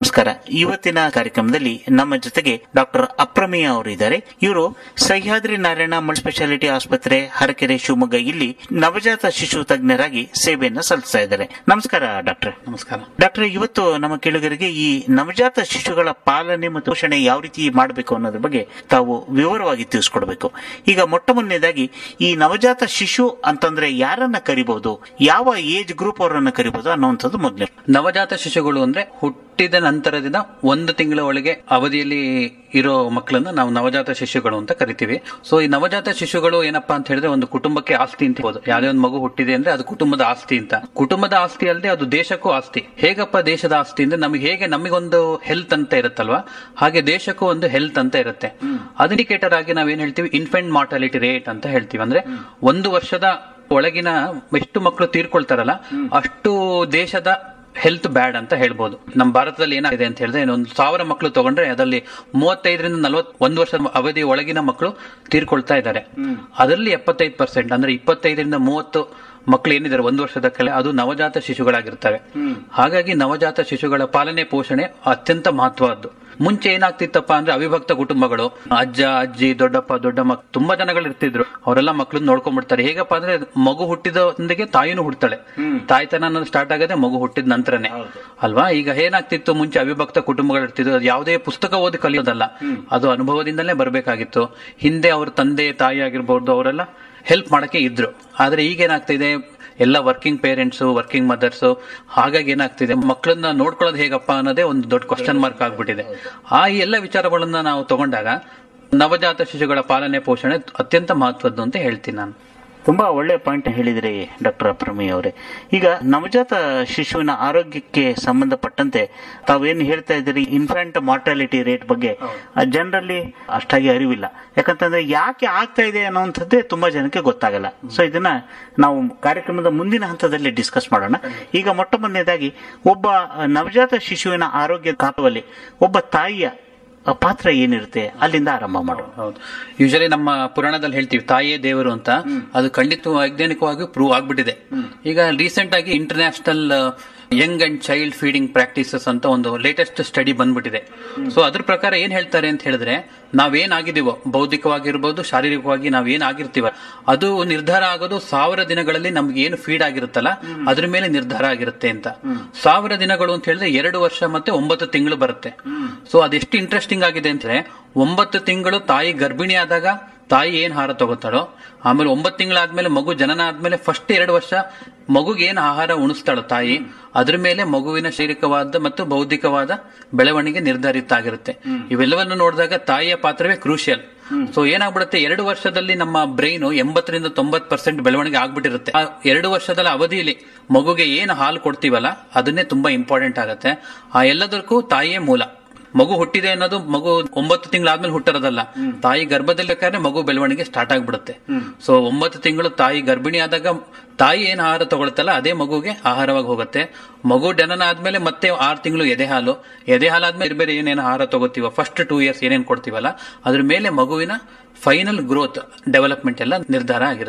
ನಮಸ್ಕಾರ ಇವತ್ತಿನ ಕಾರ್ಯಕ್ರಮದಲ್ಲಿ ನಮ್ಮ ಜೊತೆಗೆ ಡಾಕ್ಟರ್ ಅಪ್ರಮೇಯ ಅವರು ಇದ್ದಾರೆ ಇವರು ಸಹ್ಯಾದ್ರಿ ನಾರಾಯಣ ಮಲ್ಟಿ ಸ್ಪೆಷಾಲಿಟಿ ಆಸ್ಪತ್ರೆ ಹರಕೆರೆ ಶಿವಮೊಗ್ಗ ಇಲ್ಲಿ ನವಜಾತ ಶಿಶು ತಜ್ಞರಾಗಿ ಸೇವೆಯನ್ನ ಸಲ್ಲಿಸ್ತಾ ಇದ್ದಾರೆ ನಮಸ್ಕಾರ ಡಾಕ್ಟರ್ ನಮಸ್ಕಾರ ಡಾಕ್ಟರ್ ಇವತ್ತು ನಮ್ಮ ಕೇಳುಗರಿಗೆ ಈ ನವಜಾತ ಶಿಶುಗಳ ಪಾಲನೆ ಮತ್ತು ಪೋಷಣೆ ಯಾವ ರೀತಿ ಮಾಡಬೇಕು ಅನ್ನೋದ್ರ ಬಗ್ಗೆ ತಾವು ವಿವರವಾಗಿ ತಿಳಿಸ್ಕೊಡ್ಬೇಕು ಈಗ ಮೊಟ್ಟ ಮೊದಲನೇದಾಗಿ ಈ ನವಜಾತ ಶಿಶು ಅಂತಂದ್ರೆ ಯಾರನ್ನ ಕರಿಬಹುದು ಯಾವ ಏಜ್ ಗ್ರೂಪ್ ಅವರನ್ನ ಕರಿಬಹುದು ಅನ್ನುವಂಥದ್ದು ಮೊದಲೇ ನವಜಾತ ಶಿಶುಗಳು ಅಂದ್ರೆ ಹುಟ್ಟಿದ ನಂತರದಿಂದ ಒಂದು ತಿಂಗಳ ಒಳಗೆ ಅವಧಿಯಲ್ಲಿ ಇರೋ ಮಕ್ಕಳನ್ನ ನಾವು ನವಜಾತ ಶಿಶುಗಳು ಅಂತ ಕರಿತೀವಿ ಸೊ ಈ ನವಜಾತ ಶಿಶುಗಳು ಏನಪ್ಪಾ ಅಂತ ಹೇಳಿದ್ರೆ ಒಂದು ಕುಟುಂಬಕ್ಕೆ ಆಸ್ತಿ ಅಂತ ಹೇಳ್ಬೋದು ಯಾವುದೇ ಒಂದು ಮಗು ಹುಟ್ಟಿದೆ ಅಂದ್ರೆ ಅದು ಕುಟುಂಬದ ಆಸ್ತಿ ಅಂತ ಕುಟುಂಬದ ಆಸ್ತಿ ಅಲ್ಲದೆ ಅದು ದೇಶಕ್ಕೂ ಆಸ್ತಿ ಹೇಗಪ್ಪ ದೇಶದ ಆಸ್ತಿ ಅಂದ್ರೆ ನಮಗೆ ಹೇಗೆ ನಮಗೊಂದು ಹೆಲ್ತ್ ಅಂತ ಇರುತ್ತಲ್ವಾ ಹಾಗೆ ದೇಶಕ್ಕೂ ಒಂದು ಹೆಲ್ತ್ ಅಂತ ಇರುತ್ತೆ ಅದು ಇಂಡಿಕೇಟರ್ ಆಗಿ ನಾವೇನ್ ಹೇಳ್ತೀವಿ ಇನ್ಫೆಂಟ್ ಮಾರ್ಟಾಲಿಟಿ ರೇಟ್ ಅಂತ ಹೇಳ್ತೀವಿ ಅಂದ್ರೆ ಒಂದು ವರ್ಷದ ಒಳಗಿನ ಎಷ್ಟು ಮಕ್ಕಳು ತೀರ್ಕೊಳ್ತಾರಲ್ಲ ಅಷ್ಟು ದೇಶದ ಹೆಲ್ತ್ ಬ್ಯಾಡ್ ಅಂತ ಹೇಳ್ಬೋದು ನಮ್ಮ ಭಾರತದಲ್ಲಿ ಏನಾಗಿದೆ ಅಂತ ಹೇಳಿದ್ರೆ ಒಂದು ಸಾವಿರ ಮಕ್ಕಳು ತಗೊಂಡ್ರೆ ಅದರಲ್ಲಿ ಮೂವತ್ತೈದರಿಂದ ನಲವತ್ ಒಂದು ವರ್ಷದ ಅವಧಿ ಒಳಗಿನ ಮಕ್ಕಳು ತೀರ್ಕೊಳ್ತಾ ಇದ್ದಾರೆ ಅದರಲ್ಲಿ ಎಪ್ಪತ್ತೈದು ಪರ್ಸೆಂಟ್ ಅಂದ್ರೆ ಇಪ್ಪತ್ತೈದರಿಂದ ಮೂವತ್ತು ಮಕ್ಕಳು ಏನಿದ್ದಾರೆ ಒಂದು ವರ್ಷದ ಕೆಳ ಅದು ನವಜಾತ ಶಿಶುಗಳಾಗಿರ್ತವೆ ಹಾಗಾಗಿ ನವಜಾತ ಶಿಶುಗಳ ಪಾಲನೆ ಪೋಷಣೆ ಅತ್ಯಂತ ಮಹತ್ವದ್ದು ಮುಂಚೆ ಏನಾಗ್ತಿತ್ತಪ್ಪ ಅಂದ್ರೆ ಅವಿಭಕ್ತ ಕುಟುಂಬಗಳು ಅಜ್ಜ ಅಜ್ಜಿ ದೊಡ್ಡಪ್ಪ ದೊಡ್ಡಮ್ಮ ತುಂಬಾ ಜನಗಳು ಇರ್ತಿದ್ರು ಅವರೆಲ್ಲ ಮಕ್ಕಳನ್ನ ನೋಡ್ಕೊಂಡ್ಬಿಡ್ತಾರೆ ಹೇಗಪ್ಪ ಅಂದ್ರೆ ಮಗು ಹುಟ್ಟಿದೊಂದಿಗೆ ತಾಯಿನೂ ಹುಡ್ತಾಳೆ ತಾಯ್ತನ ಅನ್ನೋದು ಸ್ಟಾರ್ಟ್ ಆಗದೆ ಮಗು ಹುಟ್ಟಿದ ನಂತರನೇ ಅಲ್ವಾ ಈಗ ಏನಾಗ್ತಿತ್ತು ಮುಂಚೆ ಅವಿಭಕ್ತ ಕುಟುಂಬಗಳು ಇರ್ತಿದ್ರು ಅದು ಯಾವುದೇ ಪುಸ್ತಕ ಓದಿ ಕಲಿಯೋದಲ್ಲ ಅದು ಅನುಭವದಿಂದಲೇ ಬರಬೇಕಾಗಿತ್ತು ಹಿಂದೆ ಅವ್ರ ತಂದೆ ತಾಯಿ ಆಗಿರ್ಬೋದು ಅವರೆಲ್ಲ ಹೆಲ್ಪ್ ಮಾಡಕ್ಕೆ ಇದ್ರು ಆದ್ರೆ ಈಗ ಏನಾಗ್ತಿದೆ ಎಲ್ಲ ವರ್ಕಿಂಗ್ ಪೇರೆಂಟ್ಸ್ ವರ್ಕಿಂಗ್ ಮದರ್ಸ್ ಹಾಗಾಗಿ ಏನಾಗ್ತಿದೆ ಮಕ್ಕಳನ್ನ ನೋಡ್ಕೊಳ್ಳೋದು ಹೇಗಪ್ಪ ಅನ್ನೋದೇ ಒಂದು ದೊಡ್ಡ ಕ್ವಶನ್ ಮಾರ್ಕ್ ಆಗ್ಬಿಟ್ಟಿದೆ ಆ ಎಲ್ಲ ವಿಚಾರಗಳನ್ನ ನಾವು ತಗೊಂಡಾಗ ನವಜಾತ ಶಿಶುಗಳ ಪಾಲನೆ ಪೋಷಣೆ ಅತ್ಯಂತ ಮಹತ್ವದ್ದು ಅಂತ ಹೇಳ್ತೀನಿ ನಾನು ತುಂಬಾ ಒಳ್ಳೆ ಪಾಯಿಂಟ್ ಹೇಳಿದ್ರಿ ಡಾಕ್ಟರ್ ಅಪ್ರಮೇಯ ಅವರೇ ಈಗ ನವಜಾತ ಶಿಶುವಿನ ಆರೋಗ್ಯಕ್ಕೆ ಸಂಬಂಧಪಟ್ಟಂತೆ ತಾವೇನು ಹೇಳ್ತಾ ಇದ್ದೀರಿ ಇನ್ಫ್ಯಾಂಟ್ ಮಾರ್ಟಾಲಿಟಿ ರೇಟ್ ಬಗ್ಗೆ ಜನರಲ್ಲಿ ಅಷ್ಟಾಗಿ ಅರಿವಿಲ್ಲ ಯಾಕಂತಂದ್ರೆ ಯಾಕೆ ಆಗ್ತಾ ಇದೆ ಅನ್ನೋಂಥದ್ದೇ ತುಂಬಾ ಜನಕ್ಕೆ ಗೊತ್ತಾಗಲ್ಲ ಸೊ ಇದನ್ನ ನಾವು ಕಾರ್ಯಕ್ರಮದ ಮುಂದಿನ ಹಂತದಲ್ಲಿ ಡಿಸ್ಕಸ್ ಮಾಡೋಣ ಈಗ ಮೊಟ್ಟ ಮೊದಲನೇದಾಗಿ ಒಬ್ಬ ನವಜಾತ ಶಿಶುವಿನ ಆರೋಗ್ಯ ಕಾಪುವಲ್ಲಿ ಒಬ್ಬ ತಾಯಿಯ ಪಾತ್ರ ಏನಿರುತ್ತೆ ಅಲ್ಲಿಂದ ಆರಂಭ ಮಾಡೋಣ ಹೌದು ಯೂಶಲಿ ನಮ್ಮ ಪುರಾಣದಲ್ಲಿ ಹೇಳ್ತೀವಿ ತಾಯಿಯೇ ದೇವರು ಅಂತ ಅದು ಖಂಡಿತ ವೈಜ್ಞಾನಿಕವಾಗಿ ಪ್ರೂವ್ ಆಗ್ಬಿಟ್ಟಿದೆ ಈಗ ರೀಸೆಂಟ್ ಆಗಿ international young and child feeding practices ಅಂತ ಒಂದು ಲೇಟೆಸ್ಟ್ ಸ್ಟಡಿ ಬಂದ್ಬಿಟ್ಟಿದೆ ಸೊ ಅದ್ರ ಪ್ರಕಾರ ಏನ್ ಹೇಳ್ತಾರೆ ಅಂತ ಹೇಳಿದ್ರೆ ನಾವೇನಾಗಿದೀವೋ ಬೌದ್ಧಿಕವಾಗಿರ್ಬೋದು ಶಾರೀರಿಕವಾಗಿ ನಾವೇನಾಗಿರ್ತೀವ ಅದು ನಿರ್ಧಾರ ಆಗೋದು ಸಾವಿರ ದಿನಗಳಲ್ಲಿ ನಮ್ಗೆ ಏನು ಫೀಡ್ ಆಗಿರುತ್ತಲ್ಲ ಅದ್ರ ಮೇಲೆ ನಿರ್ಧಾರ ಆಗಿರುತ್ತೆ ಅಂತ ಸಾವಿರ ದಿನಗಳು ಅಂತ ಹೇಳಿದ್ರೆ ಎರಡು ವರ್ಷ ಮತ್ತೆ ಒಂಬತ್ತು ತಿಂಗಳು ಬರುತ್ತೆ ಸೊ ಅದೆಷ್ಟು ಇಂಟ್ರೆಸ್ಟಿಂಗ್ ಆಗಿದೆ ಅಂದ್ರೆ ಒಂಬತ್ತು ತಿಂಗಳು ತಾಯಿ ಗರ್ಭಿಣಿ ಆದಾಗ ತಾಯಿ ಏನ್ ಆಹಾರ ತಗೋತಾಳೋ ಆಮೇಲೆ ಒಂಬತ್ತು ತಿಂಗಳಾದ್ಮೇಲೆ ಮಗು ಜನನ ಆದ್ಮೇಲೆ ಫಸ್ಟ್ ಎರಡು ವರ್ಷ ಮಗುಗೆ ಏನ್ ಆಹಾರ ಉಣಿಸ್ತಾಳೋ ತಾಯಿ ಅದ್ರ ಮೇಲೆ ಮಗುವಿನ ಶಾರೀರಿಕವಾದ ಮತ್ತು ಬೌದ್ಧಿಕವಾದ ಬೆಳವಣಿಗೆ ನಿರ್ಧಾರಿತ ಆಗಿರುತ್ತೆ ಇವೆಲ್ಲವನ್ನು ನೋಡಿದಾಗ ತಾಯಿಯ ಪಾತ್ರವೇ ಕ್ರೂಷಿಯಲ್ ಸೊ ಏನಾಗ್ಬಿಡುತ್ತೆ ಎರಡು ವರ್ಷದಲ್ಲಿ ನಮ್ಮ ಬ್ರೈನ್ ಎಂಬತ್ತರಿಂದ ತೊಂಬತ್ ಪರ್ಸೆಂಟ್ ಬೆಳವಣಿಗೆ ಆಗ್ಬಿಟ್ಟಿರುತ್ತೆ ಆ ಎರಡು ವರ್ಷದ ಅವಧಿಯಲ್ಲಿ ಮಗುಗೆ ಏನು ಹಾಲು ಕೊಡ್ತೀವಲ್ಲ ಅದನ್ನೇ ತುಂಬಾ ಇಂಪಾರ್ಟೆಂಟ್ ಆಗುತ್ತೆ ಆ ಎಲ್ಲದಕ್ಕೂ ತಾಯಿಯೇ ಮೂಲ ಮಗು ಹುಟ್ಟಿದೆ ಅನ್ನೋದು ಮಗು ಒಂಬತ್ತು ತಿಂಗಳಾದ್ಮೇಲೆ ಹುಟ್ಟಿರೋದಲ್ಲ ತಾಯಿ ಗರ್ಭದಲ್ಲಿ ಬೇಕಾದ್ರೆ ಮಗು ಬೆಳವಣಿಗೆ ಸ್ಟಾರ್ಟ್ ಆಗ್ಬಿಡುತ್ತೆ ಸೊ ಒಂಬತ್ತು ತಿಂಗಳು ತಾಯಿ ಗರ್ಭಿಣಿ ಆದಾಗ ತಾಯಿ ಏನ್ ಆಹಾರ ತಗೊಳ್ತಲ್ಲ ಅದೇ ಮಗುಗೆ ಆಹಾರವಾಗಿ ಹೋಗುತ್ತೆ ಮಗು ಜನನ ಆದ್ಮೇಲೆ ಮತ್ತೆ ಆರು ತಿಂಗಳು ಎದೆ ಹಾಲು ಎದೆ ಹಾಲು ಆದ್ಮೇಲೆ ಬೇರೆ ಏನೇನು ಆಹಾರ ತಗೋತೀವ ಫಸ್ಟ್ ಟೂ ಇಯರ್ಸ್ ಏನೇನ್ ಕೊಡ್ತೀವಲ್ಲ ಅದ್ರ ಮೇಲೆ ಮಗುವಿನ ಫೈನಲ್ ಗ್ರೋತ್ ಡೆವಲಪ್ಮೆಂಟ್ ಎಲ್ಲ ನಿರ್ಧಾರ ಆಗಿರುತ್ತೆ